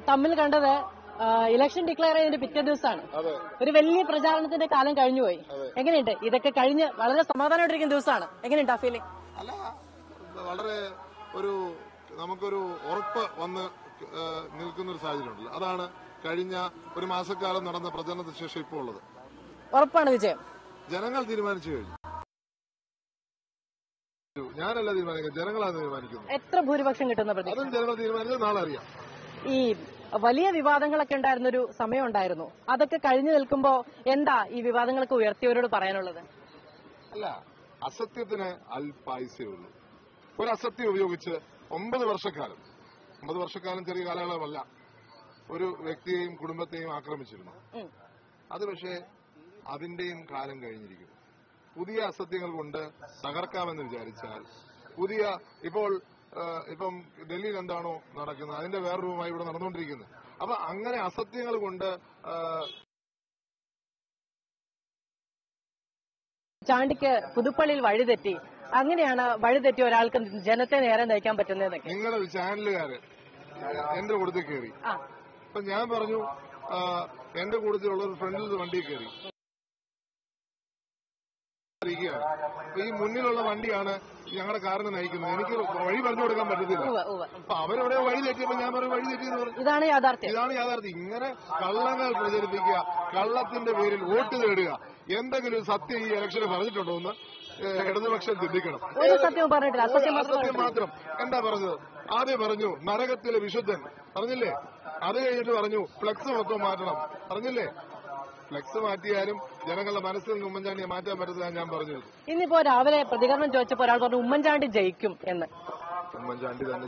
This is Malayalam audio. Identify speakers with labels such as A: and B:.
A: തമ്മിൽ കണ്ടത് ആ, ഇലക്ഷൻ ഡിക്ലെയർ ചെയ്തതിന്റെ പിറ്റേ ദിവസമാണ്
B: അതെ
A: ഒരു വലിയ പ്രചാരണത്തിന്റെ കാലം കഴിഞ്ഞുപോയി എങ്ങനെയുണ്ട് ഇതൊക്കെ കഴിഞ്ഞ് വളരെ സമാധാനമായിട്ടിരിക്കുന്ന ദിവസമാണ് എങ്ങനെയുണ്ട് ആ ഫീലിംഗ്
B: അല്ല വളരെ ഒരു നമുക്കൊരു ഉറപ്പ് വന്ന് ഏഹ്, നിൽക്കുന്ന ഒരു സാഹചര്യം ഉണ്ടല്ലോ അതാണ് കഴിഞ്ഞ ഒരു മാസക്കാലം നടന്ന പ്രചരണത്തിന് ശേഷം ഇപ്പോൾ ഉള്ളത്
A: ഉറപ്പാണ് വിജയം
B: ജനങ്ങൾ തീരുമാനിച്ചു കഴിഞ്ഞു ഞാനല്ല തീരുമാനിക്കുന്നത് ജനങ്ങളാണ് തീരുമാനിക്കുന്നത്
A: എത്ര ഭൂരിപക്ഷം കിട്ടുന്ന പ്രതീക്ഷ
B: അതും ജനങ്ങൾ തീരുമാനിച്ചത് നാളെ അറിയാം
A: ഈ വലിയ വിവാദങ്ങളൊക്കെ ഉണ്ടായിരുന്ന ഒരു സമയം ഉണ്ടായിരുന്നു അതൊക്കെ കഴിഞ്ഞു നിൽക്കുമ്പോ എന്താ ഈ വിവാദങ്ങളൊക്കെ ഉയർത്തിയവരോട് പറയാനുള്ളത്
B: അല്ല അസത്യത്തിന് അല്പായുസേ ഉള്ളൂ ഒരു അസത്യം ഉപയോഗിച്ച് ഒമ്പത് വർഷക്കാലം ഒമ്പത് വർഷക്കാലം ചെറിയ കാലയളവല്ല ഒരു വ്യക്തിയെയും കുടുംബത്തെയും ആക്രമിച്ചിരുന്നു
A: ഉം.
B: അത് പക്ഷേ അതിന്റെയും കാലം കഴിഞ്ഞിരിക്കുന്നു പുതിയ അസത്യങ്ങൾ കൊണ്ട് തകർക്കാമെന്ന് വിചാരിച്ചാൽ പുതിയ ഇപ്പോൾ ആ, ഇപ്പം ഡൽഹിയിൽ എന്താണോ നടക്കുന്നത് അതിന്റെ വേറെ രൂപമായി ഇവിടെ നടന്നുകൊണ്ടിരിക്കുന്നത് അപ്പൊ അങ്ങനെ അസത്യങ്ങൾ കൊണ്ട് ആ,
A: ചാണ്ടിക്ക് പുതുപ്പള്ളിയിൽ വഴിതെറ്റി അങ്ങനെയാണ് വഴിതെറ്റി ഒരാൾക്ക് ജനത്തെ നേരെ നയിക്കാൻ പറ്റുന്നതൊക്കെ
B: നിങ്ങളുടെ ചാനലുകാര് എന്റെ കൂട്ടത്തിൽ കയറി
A: ആ
B: അപ്പൊ ഞാൻ പറഞ്ഞു ആ, എന്റെ കൂട്ടത്തിലുള്ള ഒരു ഫ്രണ്ടിൽ വണ്ടി കയറി ഇരിക്കുകയാണ്. അപ്പൊ ഈ മുന്നിലുള്ള വണ്ടിയാണ് ഞങ്ങളുടെ കാറിനെ നയിക്കുന്നത് എനിക്ക് വഴി പറഞ്ഞു കൊടുക്കാൻ പറ്റത്തില്ല
A: ഉവ്വ് ഉവ്വ്.
B: അപ്പൊ അവരെവിടെ വഴി തെറ്റിയപ്പോ ഞാൻ പറഞ്ഞു വഴി തെറ്റിയെന്ന് പറഞ്ഞു
A: ഇതാണ് യാഥാർത്ഥ്യം
B: ഇതാണ് യാഥാർത്ഥ്യം ഇങ്ങനെ കള്ളങ്ങൾ പ്രചരിപ്പിക്കുക കള്ളത്തിന്റെ പേരിൽ വോട്ട് നേടുക എന്തെങ്കിലും സത്യം ഈ ഇലക്ഷന് പറഞ്ഞിട്ടുണ്ടോ എന്ന് ഏഹ്, ഇടതുപക്ഷം ചിന്തിക്കണം
A: ഒരു സത്യവും പറഞ്ഞിട്ടില്ല അസത്യം മാത്രം
B: അസത്യം മാത്രം എന്താ പറഞ്ഞത് ആദ്യം പറഞ്ഞു നരകത്തിലെ വിശുദ്ധൻ പറഞ്ഞില്ലേ അത് കഴിഞ്ഞിട്ട് പറഞ്ഞു ഫ്ലെക്സ് മൊത്തം മാറ്റണം പറഞ്ഞില്ലേ ഫ്ലെക്സ് മാറ്റിയാലും ജനങ്ങളുടെ മനസ്സിൽ നിന്ന് ഉമ്മൻചാണ്ടിയെ മാറ്റാൻ പറ്റത്തില്ല ഞാൻ പറഞ്ഞു
A: ഇന്നിപ്പോ രാവിലെ പ്രതികരണം ചോദിച്ചപ്പോ ഒരാൾ പറഞ്ഞു ഉമ്മൻചാണ്ടി ജയിക്കും എന്ന്
B: ഉമ്മൻചാണ്ടി തന്നെ